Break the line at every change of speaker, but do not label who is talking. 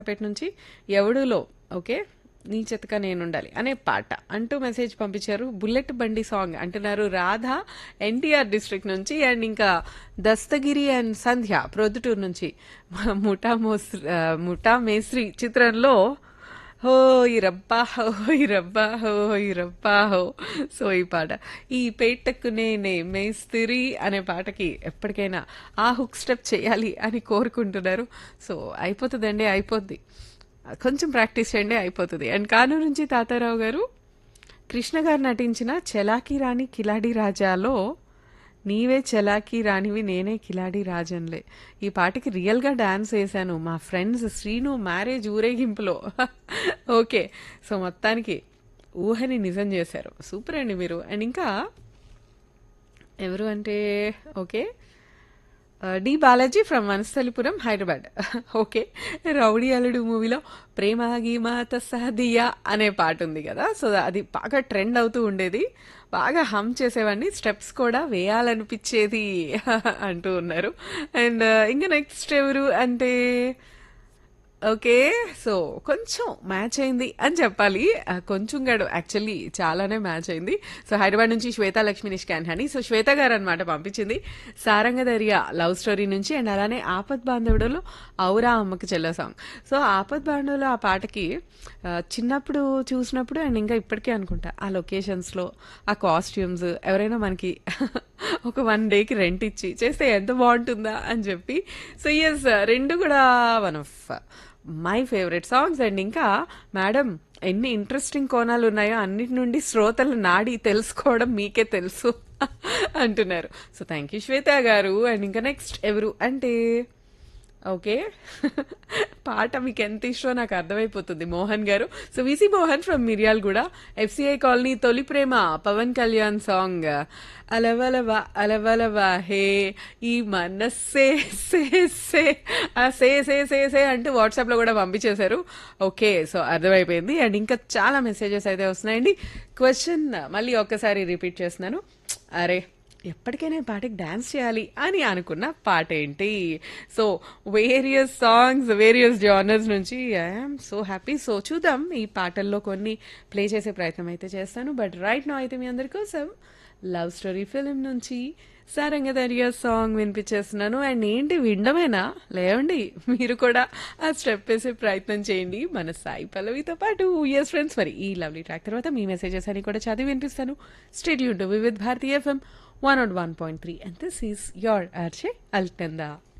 పేట నుంచి ఎవడులో ఓకే నీ చెత్తగా నేనుండాలి అనే పాట అంటూ మెసేజ్ పంపించారు బుల్లెట్ బండి సాంగ్ అంటున్నారు రాధ ఎన్టీఆర్ డిస్ట్రిక్ట్ నుంచి అండ్ ఇంకా దస్తగిరి అండ్ సంధ్య ప్రొద్దుటూరు నుంచి ముఠా మోస్ ఆ, ముఠా మేస్త్రి చిత్రంలో హో ఈ రబ్బా హో ఈ రబ్బా హో ఈ రబ్బా హో సో ఈ పాట ఈ పేటకు నేనే మేస్తిరి అనే పాటకి ఎప్పటికైనా ఆ హుక్ స్టెప్ చేయాలి అని కోరుకుంటున్నారు సో అయిపోతుందండి అయిపోద్ది కొంచెం ప్రాక్టీస్ చేయండి అయిపోతుంది అండ్ కానూరు నుంచి తాతారావు గారు కృష్ణ గారు నటించిన చెలాకి రాణి కిలాడి రాజాలో నీవే చెలాకి రానివి నేనే కిలాడి రాజన్లే ఈ పాటకి రియల్గా డాన్స్ వేశాను మా ఫ్రెండ్స్ శ్రీను మ్యారేజ్ ఊరేగింపులో ఓకే సో మొత్తానికి ఊహని నిజం చేశారు సూపర్ అండి మీరు అండ్ ఇంకా ఎవరు అంటే okay D Balaji from Vanasthalipuram Hyderabad okay Rowdy Alludu మూవీలో ప్రేమ గీమాత సహదియా అనే పాట ఉంది కదా సో అది బాగా ట్రెండ్ అవుతూ ఉండేది బాగా హమ్ చేసేవాడిని స్టెప్స్ కూడా వేయాలనిపించేది అంటూ ఉన్నారు అండ్ ఇంకా నెక్స్ట్ ఎవరు అంటే ఓకే సో కొంచెం మ్యాచ్ అయింది అని చెప్పాలి ఆ, కొంచెం గడు యాక్చువల్లీ చాలానే మ్యాచ్ అయింది సో హైదరాబాద్ నుంచి శ్వేత లక్ష్మి నిష్కాన్ హని సో శ్వేత గారు అనమాట పంపించింది సారంగదర్య లవ్ స్టోరీ నుంచి అండ్ అలానే ఆపద్ బాంధవుడులో ఔరా అమ్మకి చెల్ల సాంగ్ సో ఆపద్ బాంధవులో ఆ పాటకి ఆ, చిన్నప్పుడు చూసినప్పుడు అండ్ ఇంకా ఇప్పటికే అనుకుంటా ఆ లొకేషన్స్లో ఆ కాస్ట్యూమ్స్ ఎవరైనా మనకి ఒక వన్ డేకి రెంట్ ఇచ్చి చేస్తే ఎంత బాగుంటుందా అని చెప్పి సో ఎస్ రెండు కూడా one of my favourite songs and ఇంకా మేడం ఎన్ని ఇంట్రెస్టింగ్ కోణాలు ఉన్నాయో అన్నిటి నుండి శ్రోతల నాడి తెలుసుకోవడం మీకే తెలుసు అంటున్నారు సో థ్యాంక్ యూ శ్వేత గారు అండ్ ఇంకా నెక్స్ట్ ఎవరు అంటే ఓకే పాట మీకు ఎంత ఇష్టమో నాకు అర్థమైపోతుంది మోహన్ గారు so V C Mohan from Miryal కూడా FCI colony Tholi Prema Pawan Kalyan song అలవలవ అలవలవ హే ఈ మనస్సే సే సే ఆ సే సే సే సే అంటూ వాట్సాప్లో కూడా పంపించేశారు ఓకే సో అర్థమైపోయింది అండ్ ఇంకా చాలా మెసేజెస్ అయితే వస్తున్నాయండి క్వశ్చన్ మళ్ళీ ఒక్కసారి రిపీట్ చేస్తున్నాను అరే ఎప్పటికైనా ఈ పాటకి డాన్స్ చేయాలి అని అనుకున్న పాట ఏంటి so various songs various genres నుంచి ఐఎమ్ సో హ్యాపీ సో చూద్దాం ఈ పాటల్లో కొన్ని ప్లే చేసే ప్రయత్నం అయితే చేస్తాను బట్ రైట్ నో అయితే మీ అందరి కోసం లవ్ స్టోరీ ఫిలిం నుంచి సారంగదర్య సాంగ్ వినిపించేస్తున్నాను అండ్ ఏంటి వినడమేనా లేవండి మీరు కూడా ఆ స్టెప్ వేసే ప్రయత్నం చేయండి మన సాయి పల్లవితో పాటు ఎస్ ఫ్రెండ్స్ మరి ఈ లవ్లీ ట్రాక్ తర్వాత మీ మెసేజెస్ అని కూడా చదివి వినిపిస్తాను stay tuned to with Bharatiya FM one nought one point three and this is your RJ అల్టందా